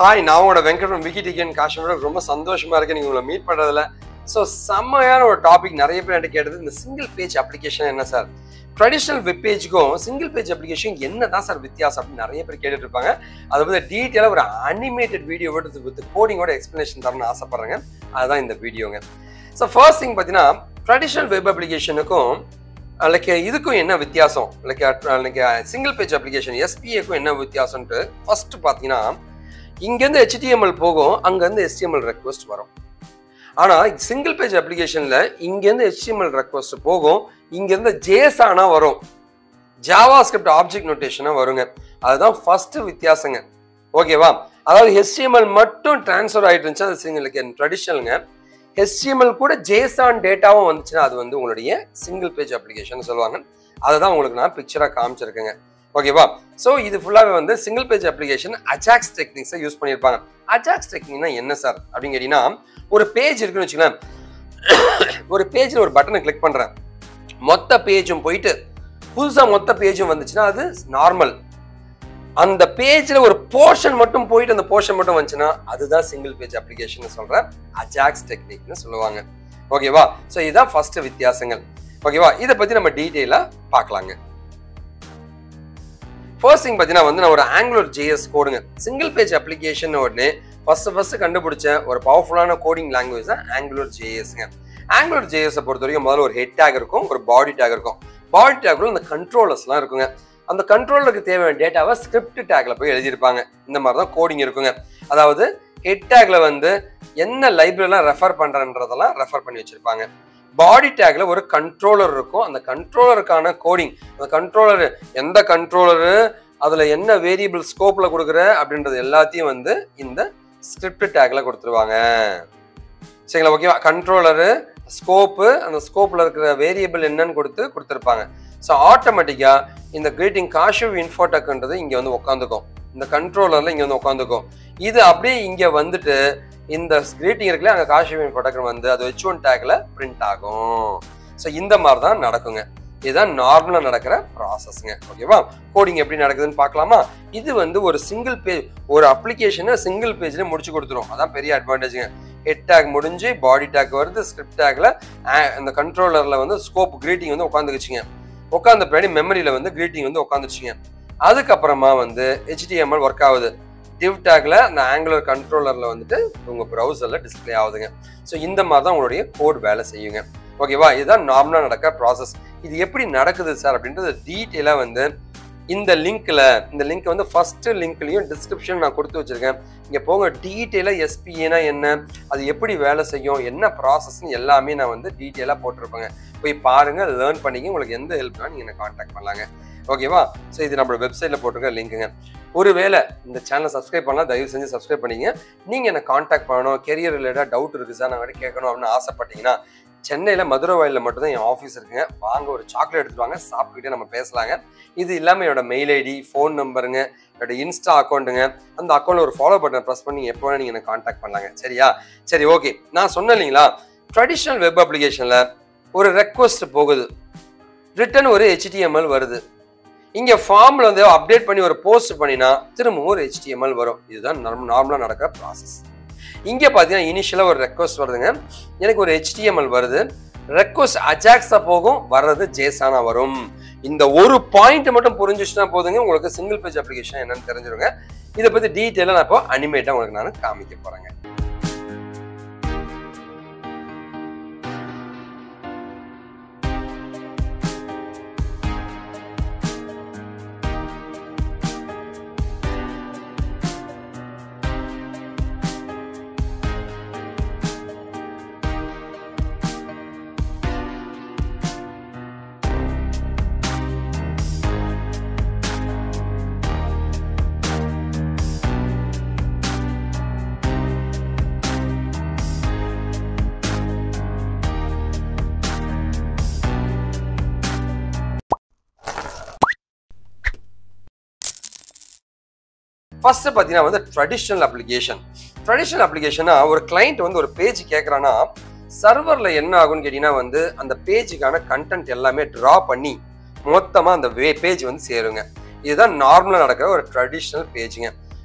hi நான் உங்களோட வெங்கட் விக்கி டிகன் காஷ்மீர் ரொம்ப சந்தோஷமா இருக்கு நீங்க உங்களை மீட் பண்றதுல ஸோ செம்மையான ஒரு டாபிக் நிறைய பேர் என்கிட்ட கேட்டது இந்த சிங்கிள் பேஜ் அப்ளிகேஷன் என்ன சார் ட்ரெடிஷ்னல் வெப் பேஜுக்கும் சிங்கிள் பேஜ் அப்ளிகேஷன் என்ன தான் சார் வித்தியாசம் அப்படின்னு நிறைய பேர் கேட்டுட்டு இருப்பாங்க அதை பற்றி டீட்டெயிலாக ஒரு அனிமேட்டட் வீடியோ வித் கோடிங்கோட எக்ஸ்பிளனேஷன் தரணும்னு ஆசைப்படுறேங்க அதுதான் இந்த வீடியோங்க ஸோ ஃபர்ஸ்ட் திங் பார்த்தீங்கன்னா ட்ரெடிஷ்னல் வெப் அப்ளிகேஷனுக்கும் லைக் இதுக்கும் என்ன வித்தியாசம் like like single page application எஸ்பிஏக்கும் என்ன வித்தியாசம்ன்ட்டு ஃபர்ஸ்ட் பார்த்தீங்கன்னா இங்கேருந்து ஹெச்டிஎம்எல் போகும் அங்கேருந்து HTML ரெக்வஸ்ட் வரும் ஆனால் சிங்கிள் பேஜ் அப்ளிகேஷனில் இங்கேருந்து HTML ரெக்வஸ்ட் போகும் இங்கேருந்து ஜேசானா வரும் ஜாவா ஸ்கிரிப்ட் ஆப்ஜெக்ட் நோட்டேஷனாக வருங்க அதுதான் ஃபர்ஸ்ட் வித்தியாசங்க ஓகேவா அதாவது HTML மட்டும் ட்ரான்ஸ்ஃபர் ஆகிட்டு இருந்துச்சு அது சிங்கிள் ட்ரெடிஷ்னலுங்க HTML கூட ஜேசான் டேட்டாவும் வந்துச்சுன்னா அது வந்து உங்களுடைய சிங்கிள் பேஜ் அப்ளிகேஷன் சொல்லுவாங்க அதை தான் உங்களுக்கு நான் பிக்சராக காமிச்சிருக்கேங்க ஓகேவா ஸோ இது ஃபுல்லாகவே வந்து சிங்கிள் பேஜ் அப்ளிகேஷன் அஜாக்ஸ் டெக்னிக்ஸை யூஸ் பண்ணியிருப்பாங்க அஜாக்ஸ் டெக்னிக்னா என்ன சார் அப்படின்னு கேட்டிங்கன்னா ஒரு பேஜ் இருக்குன்னு வச்சுக்கலாம் ஒரு பேஜில் ஒரு பட்டனை கிளிக் பண்ணுறேன் மொத்த பேஜும் போயிட்டு புதுசாக மொத்த பேஜும் வந்துச்சுன்னா அது நார்மல் அந்த பேஜில் ஒரு போர்ஷன் மட்டும் போயிட்டு அந்த போர்ஷன் மட்டும் வந்துச்சுன்னா அதுதான் சிங்கிள் பேஜ் அப்ளிகேஷன் சொல்கிறேன் அஜாக்ஸ் டெக்னிக்னு சொல்லுவாங்க ஓகேவா ஸோ இதுதான் ஃபர்ஸ்ட் வித்தியாசங்கள் ஓகேவா இதை பற்றி நம்ம டீட்டெயிலாக பார்க்கலாங்க ஃபர்ஸ்ட் திங் பார்த்தீங்கன்னா வந்து நான் ஒரு ஆங்குலர் ஜேஎஸ் கோடுங்க சிங்கிள் பேஜ் அப்ளிகேஷன் உடனே ஃபர்ஸ்ட் ஃபர்ஸ்ட் கண்டுபிடிச்ச ஒரு பவர்ஃபுல்லான கோடிங் லாங்குவேஜ் தான் ஆங்குலர் ஜேஎஸ்ங்க ஆங்குலர் ஜேஎஸை பொறுத்த வரைக்கும் முதல்ல ஒரு ஹெட் டேக் இருக்கும் ஒரு பாடி டேக் இருக்கும் பாடி டேக்ல அந்த கண்ட்ரோலர்ஸ்லாம் இருக்குங்க அந்த கண்ட்ரோலருக்கு தேவையான டேட்டாவை ஸ்கிரிப்ட் டேக்ல போய் எழுதியிருப்பாங்க இந்த மாதிரி தான் கோடிங் இருக்குங்க அதாவது ஹெட் டேக்ல வந்து என்ன லைப்ரரிலாம் ரெஃபர் பண்றன்றதெல்லாம் ரெஃபர் பண்ணி வச்சிருப்பாங்க பாடி டேக்ல ஒரு கண்ட்ரோலர் இருக்கும் அந்த கண்ட்ரோலருக்கான கோடிங் அந்த கண்ட்ரோலர் எந்த கண்ட்ரோலரு அதுல என்ன வேரியபிள் ஸ்கோப்ல கொடுக்குற அப்படின்றது எல்லாத்தையும் வந்து இந்த ஸ்கிரிப்ட் டேக்ல கொடுத்துருவாங்க சரிங்களா ஓகேவா கண்ட்ரோலரு ஸ்கோப்பு அந்த ஸ்கோப்ல இருக்கிற வேரியபிள் என்னன்னு கொடுத்து கொடுத்துருப்பாங்க ஸோ ஆட்டோமேட்டிக்கா இந்த கிரீட்டிங் காஷிவ் இன்ஃபோடெக்ன்றது இங்க வந்து உட்காந்துக்கும் இந்த கண்ட்ரோலர்ல இங்க வந்து உட்காந்துக்கும் இது அப்படியே இங்க வந்துட்டு இந்த கிரீட்டிங் இருக்குல்ல அங்கே காஷிவின் ஃபோட்டோகிராம் வந்து அது ஹெச் ஒன் டேக்ல பிரிண்ட் ஆகும் ஸோ இந்த மாதிரி தான் நடக்குங்க இதுதான் நார்மலாக நடக்கிற ப்ராசஸ்ங்க ஓகேவா கோடிங் எப்படி நடக்குதுன்னு பார்க்கலாமா இது வந்து ஒரு சிங்கிள் பேஜ் ஒரு அப்ளிகேஷனை சிங்கிள் பேஜ்ல முடிச்சு கொடுத்துரும் அதான் பெரிய அட்வான்டேஜுங்க ஹெட் டேக் முடிஞ்சு பாடி டேக் வருது ஸ்கிரிப்ட் டேக்ல அந்த கண்ட்ரோலர்ல வந்து ஸ்கோப் கிரீட்டிங் வந்து உட்காந்துக்குச்சுங்க உட்காந்த பின்னாடி மெமரியில வந்து கிரீட்டிங் வந்து உட்காந்துச்சுங்க அதுக்கப்புறமா வந்து ஹெச்டிஎம்எல் ஒர்க் ஆகுது டிவ் டேக்ல அந்த ஆங்குலர் கண்ட்ரோலர்ல வந்துட்டு உங்க ப்ரௌசர்ல டிஸ்பிளே ஆகுதுங்க ஸோ இந்த மாதிரி தான் உங்களுடைய கோட் வேலை செய்யுங்க ஓகேவா இதுதான் நார்மலாக நடக்கிற ப்ராசஸ் இது எப்படி நடக்குது சார் அப்படின்றது டீட்டெயிலாக வந்து இந்த லிங்க்ல இந்த லிங்க் வந்து ஃபர்ஸ்ட் லிங்க்லையும் டிஸ்கிரிப்ஷன் நான் கொடுத்து வச்சிருக்கேன் இங்க போங்க டீட்டெயிலாக எஸ்பிஏனா என்ன அது எப்படி வேலை செய்யும் என்ன ப்ராசஸ்ன்னு எல்லாமே நான் வந்து டீட்டெயிலாக போட்டிருப்பேங்க போய் பாருங்க லேர்ன் பண்ணிங்க உங்களுக்கு எந்த ஹெல்ப்னா நீங்க என்ன காண்டாக்ட் பண்ணலாங்க ஓகேவா ஸோ இது நம்மளோட வெப்சைட்ல போட்டிருக்க லிங்க்குங்க ஒருவேளை இந்த சேனலை சப்ஸ்கிரைப் பண்ணலாம் தயவு செஞ்சு சப்ஸ்கிரைப் பண்ணிங்க நீங்கள் என்ன காண்டாக்ட் பண்ணணும் கெரியர் ரிலேட்டாக டவுட் இருக்குது சார் நான் கேட்கணும் அப்படின்னு ஆசைப்பட்டீங்கன்னா சென்னையில் மதுரை வயலில் மட்டும்தான் என் ஆஃபீஸ் இருக்குங்க வாங்க ஒரு சாக்லேட் எடுத்துட்டு வாங்க சாப்பிட்டுக்கிட்டே நம்ம பேசலாங்க இது இல்லாமல் என்னோட மெயில் ஐடி ஃபோன் நம்பருங்க என்னோட இன்ஸ்டா அக்கௌண்ட்டுங்க அந்த அக்கௌண்ட்டில் ஒரு ஃபாலோ பட்டனை ப்ரெஸ் பண்ணி எப்போ வேணால் நீங்கள் என்ன காண்டாக்ட் பண்ணலாங்க சரியா சரி ஓகே நான் சொன்னேன் இல்லைங்களா ட்ரெடிஷ்னல் வெப் அப்ளிகேஷனில் ஒரு ரெக்வஸ்ட் போகுது ரிட்டன் ஒரு ஹெச்டிஎம்எல் வருது இங்கே ஃபார்மில் வந்து அப்டேட் பண்ணி ஒரு போஸ்ட் பண்ணினா திரும்பவும் ஒரு ஹெச்டிஎம்எல் வரும் இதுதான் நார்மலாக நடக்கிற ப்ராசஸ் இங்கே பார்த்தீங்கன்னா இனிஷியலாக ஒரு ரெக்வஸ்ட் வருதுங்க எனக்கு ஒரு ஹெச்டிஎம்எல் வருது ரெக்வஸ்ட் அஜாக்ஸா போகும் வர்றது ஜேசானா வரும் இந்த ஒரு பாயிண்ட் மட்டும் புரிஞ்சிச்சுன்னா போதுங்க உங்களுக்கு சிங்கிள் பேஜ் அப்ளிகேஷன் என்னன்னு தெரிஞ்சிருங்க இதை பற்றி டீட்டெயிலாக நான் இப்போ அனிமேட்டாக உங்களுக்கு நான் காமிக்க போகிறேங்க ஃபர்ஸ்ட் பார்த்தீங்கன்னா வந்து ட்ரெடிஷ்னல் அப்ளிகேஷன் ட்ரெடிஷ்னல் அப்ளிகேஷனா ஒரு கிளைண்ட் வந்து ஒரு பேஜ் கேட்குறான்னா சர்வரில் என்ன ஆகும்னு கேட்டிங்கன்னா வந்து அந்த பேஜுக்கான கண்டென்ட் எல்லாமே ட்ரா பண்ணி மொத்தமாக அந்த வே பேஜ் வந்து சேருங்க இதுதான் நார்மலாக நடக்கிற ஒரு ட்ரெடிஷ்னல் பேஜுங்க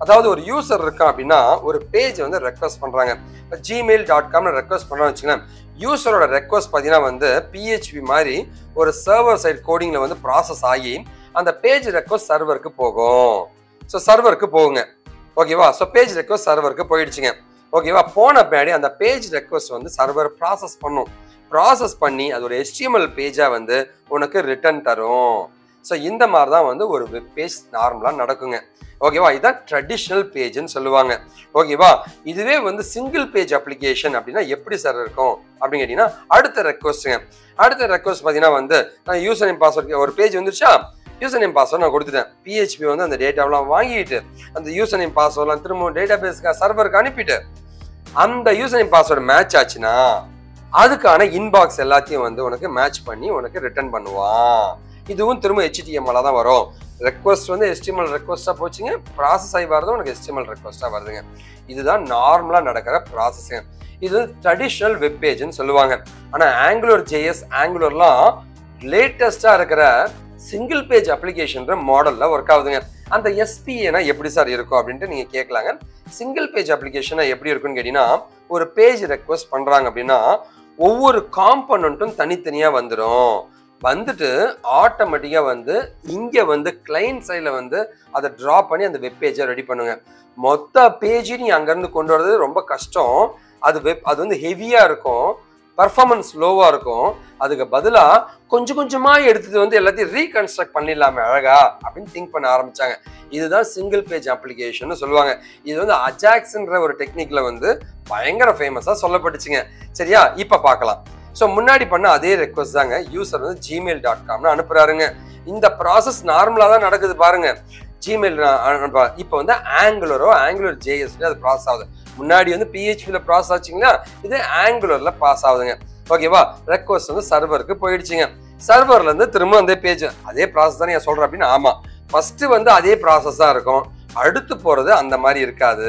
அதாவது ஒரு யூசர் இருக்கான் அப்படின்னா ஒரு பேஜ் வந்து ரெக்வஸ்ட் பண்றாங்க இப்போ ஜிமெயில் டாட் காம்னு ரெக்வஸ்ட் பண்ணுறோம்னு வச்சுக்கோங்களேன் யூசரோட ரெக்வஸ்ட் பார்த்தீங்கன்னா வந்து பிஹெச்பி மாதிரி ஒரு சர்வர் சைட் கோடிங்ல வந்து ப்ராசஸ் ஆகி அந்த பேஜ் ரெக்வஸ்ட் சர்வருக்கு போகும் ஸோ சர்வருக்கு போகுங்க ஓகேவா ஸோ பேஜ் ரெக்வஸ்ட் சர்வருக்கு போயிடுச்சுங்க ஓகேவா போன பின்னாடி அந்த பேஜ் ரெக்வஸ்ட் வந்து சர்வர் ப்ராசஸ் பண்ணும் ப்ராசஸ் பண்ணி அது ஒரு HTML பேஜாக வந்து உனக்கு ரிட்டர்ன் தரும் ஸோ இந்த மாதிரி தான் வந்து ஒரு வெப் பேஜ் நார்மலாக நடக்குங்க ஓகேவா இதுதான் ட்ரெடிஷ்னல் பேஜ்னு சொல்லுவாங்க ஓகேவா இதுவே வந்து சிங்கிள் பேஜ் அப்ளிகேஷன் அப்படின்னா எப்படி சார் இருக்கும் அப்படின்னு கேட்டிங்கன்னா அடுத்த ரெக்வஸ்ட்டுங்க அடுத்த ரெக்வஸ்ட் பார்த்தீங்கன்னா வந்து நான் யூசர் நேம் பாஸ்வேர்ட் ஒரு பேஜ் வந்துருச்சா யூசர் நேம் பாஸ்வேர்ட் நான் கொடுத்துட்டேன் பிஹெச்பி வந்து அந்த டேட்டாவெலாம் வாங்கிட்டு அந்த யூசர் நேம் பாஸ்வேர்ட்லாம் திரும்ப டேட்டா பேஸ்க்கு சர்வருக்கு அனுப்பிட்டு அந்த யூசர் நேம் பாஸ்வேர்டு மேட்ச் ஆச்சுன்னா அதுக்கான இன்பாக்ஸ் எல்லாத்தையும் வந்து உனக்கு மேட்ச் பண்ணி உனக்கு ரிட்டர்ன் பண்ணுவான் இதுவும் திரும்ப HTML தான் வரும் ரெக்வஸ்ட் வந்து HTML ரெக்வஸ்ட்டாக போச்சுங்க ப்ராசஸ் ஆகி வரதும் உனக்கு HTML ரெக்வஸ்ட்டாக வருதுங்க இதுதான் நார்மலாக நடக்கிற ப்ராசஸுங்க இது ட்ரெடிஷ்னல் வெப் பேஜ்னு சொல்லுவாங்க ஆனால் ஆங்குலர் ஜேஎஸ் ஆங்குலர்லாம் லேட்டஸ்டாக இருக்கிற சிங்கிள் பேஜ் அப்ளிகேஷன்ற மாடலில் ஒர்க் ஆகுதுங்க அந்த எஸ்பிஏனா எப்படி சார் இருக்கும் அப்படின்ட்டு நீங்கள் கேட்கலாங்க சிங்கிள் பேஜ் அப்ளிகேஷனா எப்படி இருக்குன்னு கேட்டிங்கன்னா ஒரு பேஜ் ரெக்வஸ்ட் பண்ணுறாங்க அப்படின்னா ஒவ்வொரு காம்பனண்ட்டும் தனித்தனியாக வந்துடும் வந்துட்டு ஆட்டோமேட்டிக்காக வந்து இங்கே வந்து கிளைண்ட் சைடில் வந்து அதை ட்ரா பண்ணி அந்த வெப் பேஜை ரெடி பண்ணுங்க மொத்த பேஜையும் நீ அங்கேருந்து கொண்டு வரது ரொம்ப கஷ்டம் அது வெப் அது வந்து ஹெவியாக இருக்கும் பர்ஃபார்மன்ஸ் லோவாக இருக்கும் அதுக்கு பதிலாக கொஞ்சம் கொஞ்சமாக எடுத்தது வந்து எல்லாத்தையும் ரீகன்ஸ்ட்ரக்ட் பண்ணிடலாமே அழகா அப்படின்னு திங்க் பண்ண ஆரம்பிச்சாங்க இதுதான் சிங்கிள் பேஜ் அப்ளிகேஷன் சொல்லுவாங்க இது வந்து அஜாக்ஸ்ன்ற ஒரு டெக்னிக்ல வந்து பயங்கர ஃபேமஸாக சொல்லப்பட்டுச்சுங்க சரியா இப்போ பார்க்கலாம் ஸோ முன்னாடி பண்ண அதே ரெக்வஸ்ட் தாங்க யூசர் வந்து ஜிமெயில் டாட் காம்னு அனுப்புறாருங்க இந்த ப்ராசஸ் நார்மலாக தான் நடக்குது பாருங்க ஜிமெயில் இப்போ வந்து ஆங்குலரோ ஆங்குலர் ஜேஎஸ்ல அது ப்ராசஸ் ஆகுது முன்னாடி வந்து பிஹெச்பியில் ப்ராசஸ் ஆச்சுங்களா இது ஆங்குலரில் பாஸ் ஆகுதுங்க ஓகேவா ரெக்வஸ்ட் வந்து சர்வருக்கு போயிடுச்சுங்க சர்வர்ல இருந்து திரும்ப அந்த பேஜ் அதே ப்ராசஸ் தானே நான் சொல்றேன் அப்படின்னு ஆமா ஃபர்ஸ்ட் வந்து அதே ப்ராசஸ் தான் இருக்கும் அடுத்து போறது அந்த மாதிரி இருக்காது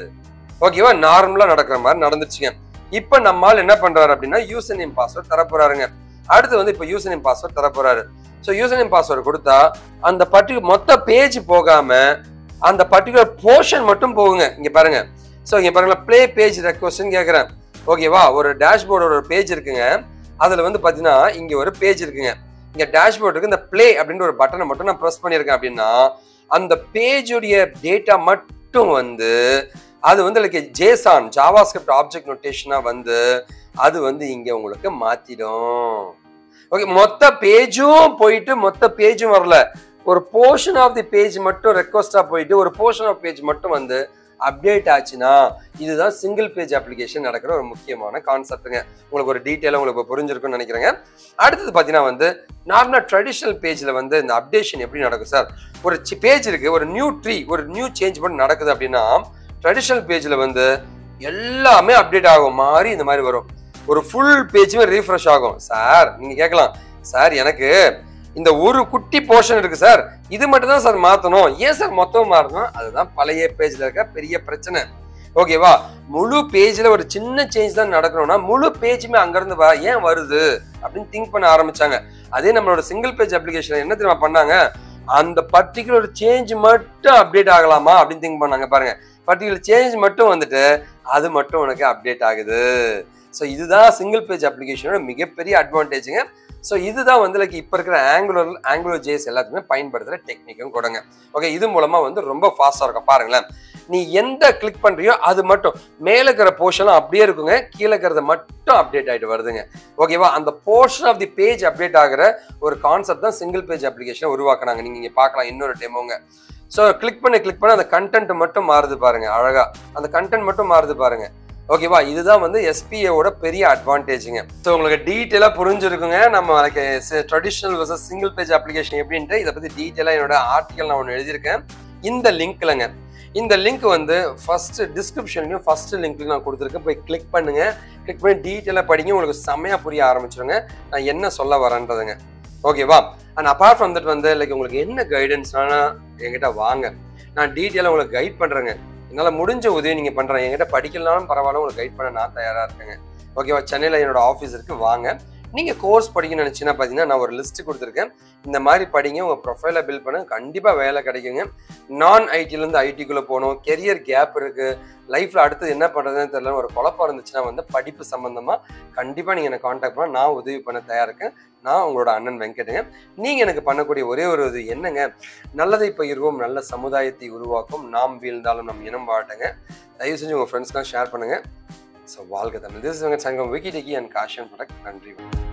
ஓகேவா நார்மலா நடக்கிற மாதிரி நடந்துச்சுங்க இப்போ நம்மால் என்ன பண்றாரு அப்படின்னா யூசர் நேம் பாஸ்வேர்ட் தரப்போறாருங்க அடுத்து வந்து இப்போ யூசர் நேம் பாஸ்வேர்ட் தரப்போறாரு ஸோ யூசர் நேம் பாஸ்வேர்டு கொடுத்தா அந்த பர்டிகு மொத்த பேஜ் போகாம அந்த பர்டிகுலர் போர்ஷன் மட்டும் போகுங்க இங்க பாருங்க ஸோ இங்க பாருங்களா ப்ளே பேஜ் ரெக்வஸ்ட்னு கேட்குறேன் ஓகேவா ஒரு டேஷ்போர்டோட ஒரு பேஜ் இருக்குங்க அதுல வந்து பாத்தீங்கன்னா இங்க ஒரு பேஜ் இருக்குங்க இங்க டேஷ்போர்டுக்கு இந்த ப்ளே அப்படின்ற ஒரு பட்டனை மட்டும் நான் ப்ரெஸ் பண்ணியிருக்கேன் அப்படின்னா அந்த பேஜுடைய டேட்டா மட்டும் வந்து அது வந்து லைக் ஜேசான் ஜாவாஸ்கிரிப்ட் ஆப்ஜெக்ட் நோட்டேஷனா வந்து அது வந்து இங்க உங்களுக்கு மாத்திடும் ஓகே மொத்த பேஜும் போயிட்டு மொத்த பேஜும் வரல ஒரு போர்ஷன் ஆஃப் தி பேஜ் மட்டும் ரெக்வஸ்டா போயிட்டு ஒரு போர்ஷன் ஆஃப் பேஜ் மட்டும் வந்து அப்டேட் ஆச்சுன்னா இதுதான் சிங்கிள் பேஜ் அப்ளிகேஷன் நடக்கிற ஒரு முக்கியமான கான்செப்ட்டுங்க உங்களுக்கு ஒரு டீட்டெயிலாக உங்களுக்கு புரிஞ்சிருக்கும்னு நினைக்கிறேங்க அடுத்தது பார்த்தீங்கன்னா வந்து நார்மலாக ட்ரெடிஷ்னல் பேஜில் வந்து இந்த அப்டேஷன் எப்படி நடக்கும் சார் ஒரு பேஜ் இருக்கு ஒரு நியூ ட்ரீ ஒரு நியூ சேஞ்ச் மட்டும் நடக்குது அப்படின்னா ட்ரெடிஷ்னல் பேஜில் வந்து எல்லாமே அப்டேட் ஆகும் மாதிரி இந்த மாதிரி வரும் ஒரு ஃபுல் பேஜுமே ரீஃப்ரெஷ் ஆகும் சார் நீங்கள் கேட்கலாம் சார் எனக்கு இந்த ஒரு குட்டி போர்ஷன் இருக்கு சார் இது மட்டும் தான் சார் மாற்றணும் ஏன் சார் மொத்தம் மாறணும் அதுதான் பழைய பேஜில் இருக்க பெரிய பிரச்சனை ஓகேவா முழு பேஜில் ஒரு சின்ன சேஞ்ச் தான் நடக்கணும்னா முழு பேஜுமே அங்கேருந்து வா ஏன் வருது அப்படின்னு திங்க் பண்ண ஆரம்பிச்சாங்க அதே நம்மளோட சிங்கிள் பேஜ் அப்ளிகேஷன் என்ன தெரியுமா பண்ணாங்க அந்த பர்டிகுலர் சேஞ்ச் மட்டும் அப்டேட் ஆகலாமா அப்படின்னு திங்க் பண்ணாங்க பாருங்க பர்டிகுலர் சேஞ்ச் மட்டும் வந்துட்டு அது மட்டும் உனக்கு அப்டேட் ஆகுது ஸோ இதுதான் சிங்கிள் பேஜ் அப்ளிகேஷனோட மிகப்பெரிய அட்வான்டேஜுங்க ஸோ இதுதான் வந்து லைக் இப்போ இருக்கிற ஆங்குலர் ஆங்குலர் ஜேஸ் எல்லாத்துக்குமே பயன்படுத்துகிற டெக்னிக்கும் கொடுங்க ஓகே இது மூலமாக வந்து ரொம்ப ஃபாஸ்ட்டாக இருக்கும் பாருங்களேன் நீ எந்த கிளிக் பண்ணுறியோ அது மட்டும் மேலே இருக்கிற போர்ஷன்லாம் அப்படியே இருக்குங்க கீழே இருக்கிறது மட்டும் அப்டேட் ஆகிட்டு வருதுங்க ஓகேவா அந்த portion of the page update ஆகிற ஒரு கான்செப்ட் தான் சிங்கிள் பேஜ் அப்ளிகேஷனை உருவாக்குனாங்க நீங்கள் இங்கே பார்க்கலாம் இன்னொரு டெமோங்க ஸோ கிளிக் பண்ணி கிளிக் பண்ணி அந்த கண்டென்ட் மட்டும் மாறுது பாருங்க அழகா அந்த கண்டென்ட் மட்டும் மாறுது பாருங்க ஓகேவா இதுதான் வந்து எஸ்பிஏவோட பெரிய அட்வான்டேஜுங்க ஸோ உங்களுக்கு டீட்டெயிலாக புரிஞ்சிருக்குங்க நம்ம like traditional versus single page application எப்படின்ட்டு இதை பற்றி டீட்டெயிலாக என்னோட ஆர்டிக்கல் நான் ஒன்று எழுதியிருக்கேன் இந்த லிங்க்லங்க இந்த லிங்க் வந்து ஃபர்ஸ்ட் டிஸ்கிரிப்ஷன்லையும் ஃபர்ஸ்ட் லிங்க்லையும் நான் கொடுத்துருக்கேன் போய் கிளிக் பண்ணுங்க கிளிக் பண்ணி டீட்டெயிலாக படிங்க உங்களுக்கு செம்மையாக புரிய ஆரம்பிச்சிருங்க நான் என்ன சொல்ல வரேன்றதுங்க ஓகேவா அண்ட் அப்பார்ட் ஃப்ரம் தட் வந்து லைக் உங்களுக்கு என்ன கைடன்ஸ்னா என்கிட்ட வாங்க நான் டீட்டெயிலாக உங்களுக்கு கைட் பண்ணுறேங்க என்னால் முடிஞ்ச உதவி நீங்கள் பண்ணுறேன் என்கிட்ட படிக்கலனாலும் பரவாயில்ல உங்களுக்கு கைட் பண்ண நான் தயாராக இருக்கேங்க ஓகேவா சென்னையில் என்னோட ஆஃபீஸ் இருக்கு வாங்க நீங்கள் கோர்ஸ் படிக்கணும்னு நினச்சின்னா பார்த்தீங்கன்னா நான் ஒரு லிஸ்ட் கொடுத்துருக்கேன் இந்த மாதிரி படிங்க உங்கள் ப்ரொஃபைலை பில்ட் பண்ண கண்டிப்பாக வேலை கிடைக்குங்க நான் ஐடிலேருந்து ஐடிக்குள்ளே போகணும் கெரியர் கேப் இருக்குது லைஃப்பில் அடுத்தது என்ன பண்ணுறதுன்னு தெரியல ஒரு குழப்பம் இருந்துச்சுன்னா வந்து படிப்பு சம்மந்தமாக கண்டிப்பாக நீங்கள் என்னை காண்டாக்ட் பண்ண நான் உதவி பண்ண தயார் இருக்கேன் நான் உங்களோட அண்ணன் வெங்கட்டுங்க நீங்கள் எனக்கு பண்ணக்கூடிய ஒரே ஒரு இது என்னங்க நல்லதை பகிர்வோம் நல்ல சமுதாயத்தை உருவாக்கும் நாம் வீழ்ந்தாலும் நம் இனம் வாட்டுங்க தயவு செஞ்சு உங்கள் ஃப்ரெண்ட்ஸ்லாம் ஷேர் பண்ணுங்கள் ஸோ வாழ்க்கை Tamil this is Sangam wiki techie and காஷன் ப்ராடக்ட் நன்றி